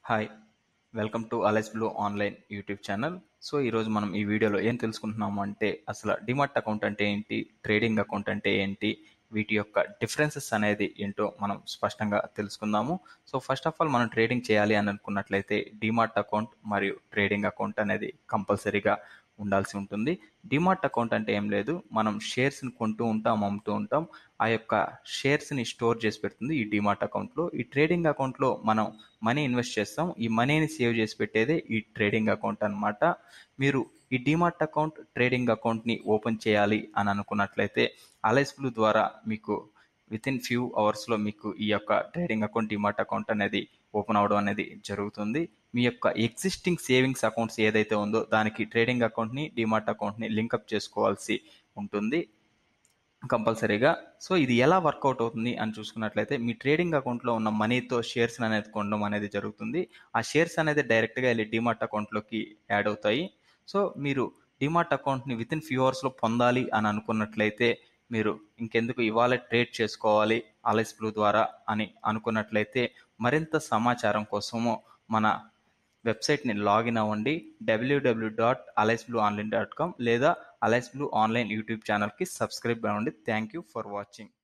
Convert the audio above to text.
hi welcome to Alice blue online YouTube channel so ఈరోజు మనం ఈ వీడియోలో ఏం తెలుసుకుంటున్నాము అంటే అసలు డిమార్ట్ అకౌంట్ అంటే ఏంటి ట్రేడింగ్ అకౌంట్ అంటే ఏంటి వీటి యొక్క డిఫరెన్సెస్ అనేది ఏంటో మనం స్పష్టంగా తెలుసుకుందాము సో ఫస్ట్ ఆఫ్ ఆల్ మనం ట్రేడింగ్ చేయాలి అని అనుకున్నట్లయితే డిమార్ట్ అకౌంట్ మరియు ట్రేడింగ్ అకౌంట్ అనేది కంపల్సరీగా ఉండాల్సి ఉంటుంది డిమార్ట్ అకౌంట్ అంటే ఏం లేదు మనం షేర్స్ని కొంటూ ఉంటాం అమ్ముతూ ఉంటాం ఆ యొక్క షేర్స్ని స్టోర్ చేసి పెడుతుంది ఈ డిమార్ట్ అకౌంట్లో ఈ ట్రేడింగ్ అకౌంట్లో మనం మనీ ఇన్వెస్ట్ చేస్తాం ఈ మనీని సేవ్ చేసి పెట్టేదే ఈ ట్రేడింగ్ అకౌంట్ అనమాట మీరు ఈ డిమార్ట్ అకౌంట్ ట్రేడింగ్ అకౌంట్ని ఓపెన్ చేయాలి అని అనుకున్నట్లయితే అలైస్ బ్లూ ద్వారా మీకు విత్ ఇన్ ఫ్యూ అవర్స్లో మీకు ఈ యొక్క ట్రేడింగ్ అకౌంట్ డిమార్ట్ అకౌంట్ అనేది ఓపెన్ అవ్వడం అనేది జరుగుతుంది మీ యొక్క ఎగ్జిస్టింగ్ సేవింగ్స్ అకౌంట్స్ ఏదైతే ఉందో దానికి ట్రేడింగ్ అకౌంట్ని డిమార్ట్ అకౌంట్ని లింకప్ చేసుకోవాల్సి ఉంటుంది కంపల్సరీగా సో ఇది ఎలా వర్కౌట్ అవుతుంది అని చూసుకున్నట్లయితే మీ ట్రేడింగ్ అకౌంట్లో ఉన్న మనీతో షేర్స్ అనేది కొనడం అనేది జరుగుతుంది ఆ షేర్స్ అనేది డైరెక్ట్గా వెళ్ళి డిమార్ట్ అకౌంట్లోకి యాడ్ అవుతాయి సో మీరు డిమార్ట్ అకౌంట్ని విత్ ఇన్ ఫ్యూ అవర్స్లో పొందాలి అని అనుకున్నట్లయితే మీరు ఇంకెందుకు ఇవాళ ట్రేడ్ చేసుకోవాలి అలైస్ బ్లూ ద్వారా అని అనుకున్నట్లయితే మరింత సమాచారం కోసము మన వెబ్సైట్ని లాగిన్ అవ్వండి W W dot Alice blue online dot com లేదా అలైస్ బ్లూ ఆన్లైన్ యూట్యూబ్ ఛానల్కి సబ్స్క్రైబ్ అవ్వండి థ్యాంక్ యూ ఫర్ వాచింగ్